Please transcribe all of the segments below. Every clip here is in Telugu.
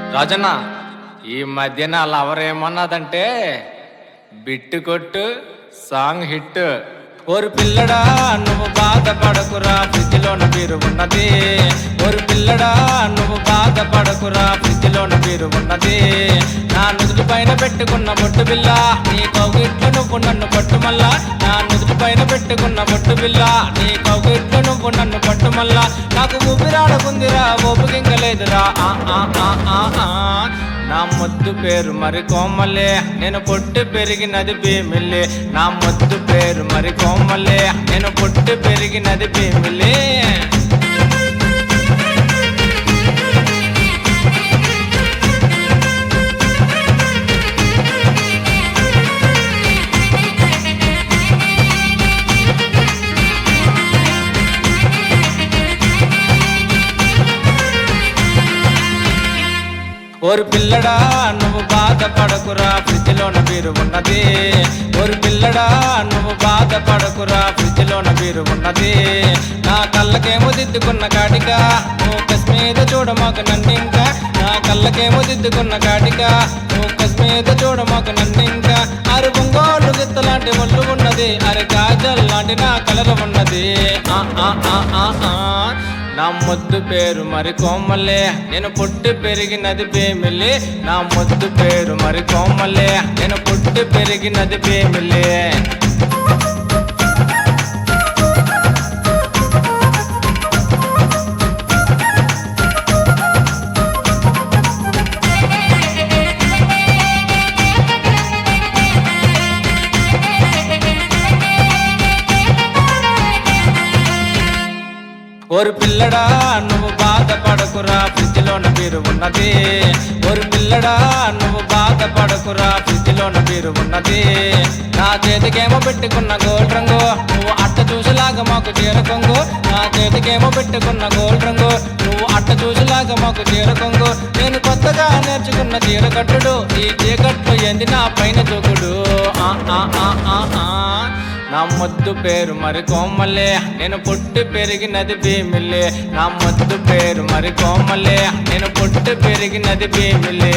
రాజన్న ఈ మధ్యన లవర్ ఏమన్నదంటే బిట్టు కొట్టు సాంగ్ హిట్ ఓరు పిల్లడా నువ్వు బాధపడకురా ఫ్రిడ్జ్లోన బీరు ఉన్నది ఓరు పిల్లడా నువ్వు బాధపడకురా ఫ్రిడ్జ్లోన బీరు ఉన్నది నా నుదుటి పైన పెట్టుకున్న బొట్టు బిల్ల నీ కౌగిట్లో నువ్వు నన్ను పట్టుమల్లా నా నుదుటి పైన పెట్టుకున్న బొట్టు బిల్ల నీ కౌగిట్లో నువ్వు నన్ను పట్టుమల్లా నాకు ఊపిరాడకుందిరా ఓపిక లేదురా ఆ ఆ ఆ ఆ ఆ. నా ముద్దు పేరు మరి కోమలే నేను పొట్టు పెరిగినది భీమిలే నా ముద్దు పేరు మరి కోమలే నేను పొట్టు పెరిగినది భీమిలే ఓరు పిల్లడా నువ్వు బాధపడకురా ఫ్రిడ్జ్లోన బీరు ఉన్నది ఓరు పిల్లడా నువ్వు బాధపడకురా ఫ్రిడ్జ్లోన బీరు ఉన్నది నా కళ్ళకేమో దిద్దుకున్న కాటిక నువ్వు కశ్మీద చూడమాకు నన్ను ఇంకా నా కళ్ళకేమో దిద్దుకున్న కాటిక నువ్వు కశ్మీద చూడమాకు నన్ను ఇంకా అరు బొంగోలు గిత్తలాంటి ఒళ్ళు ఉన్నది అరే కాజల్ లాంటి నా కలర్ ఉన్నది ఆ ఆ ఆ ఆ ఆ నా ముద్దు పేరు మరి కోమలే నేను పుట్టి పెరిగినది భీమిలే నా ముద్దు పేరు మరి కోమలే నేను పుట్టి పెరిగినది భీమిలే ఓరు పిల్లడా నువ్వు బాధపడకురా ఫ్రిడ్జ్లోన బీరు ఉన్నది ఓరు పిల్లడా నువ్వు బాధపడకురా ఫ్రిడ్జ్లోన బీరు ఉన్నది నా చేతికేమో పెట్టుకున్న గోల్డ్ రంగు నువ్వు అట్ట చూసిలాగా మాకు చీర కొంగు నా చేతికేమో పెట్టుకున్న గోల్డ్ రంగు నువ్వు అట్ట చూసిలాగా మాకు చీర కొంగు నేను కొత్తగా నేర్చుకున్న చీర కట్టుడు ఈ చీకట్లు ఎంది నా పైన దూకుడు ఆ ఆ ఆ ఆ ఆ నా ముద్దు పేరు మరి కోమలే నేను పుట్టి పెరిగినది భీమిలే నా ముద్దు పేరు మరి కోమలే నేను పుట్టి పెరిగినది భీమిలే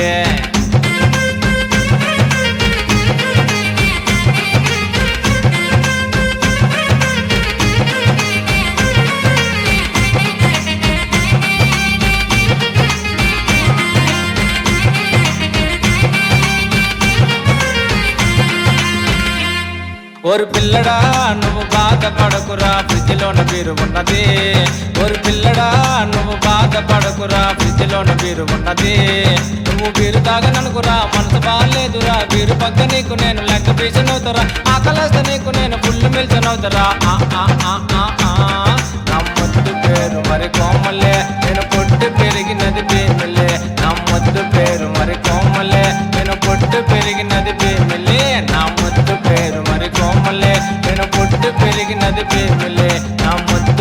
ఓరు పిల్లడా నువ్వు బాధపడకురా ఫ్రిడ్జ్లోన బీరు ఉన్నది ఓరు పిల్లడా నువ్వు బాధపడకురా ఫ్రిడ్జ్లోన బీరు ఉన్నది నువ్వు బీరు తాగననుకురా మనసు బాగాలేదురా బీరు పక్క నీకు నేను లెక్క పీచనవుతారా ఆకలేస్తే నీకు నేను ఫుల్ మిల్చనవుతారా ఆ ఆ ఆ ఆ ఆ నా ముద్దు పేరు మరి కోమలే నేను పొట్టు పెరిగినది భీమిలే నా ముద్దు పేరు మరి కోమలే నేను పొట్టు పెరిగినది భీమిలే నా ముద్దు పేరు మరి కోమలే నేను పొట్టు పెరిగినది భీమిలే నా ముద్దు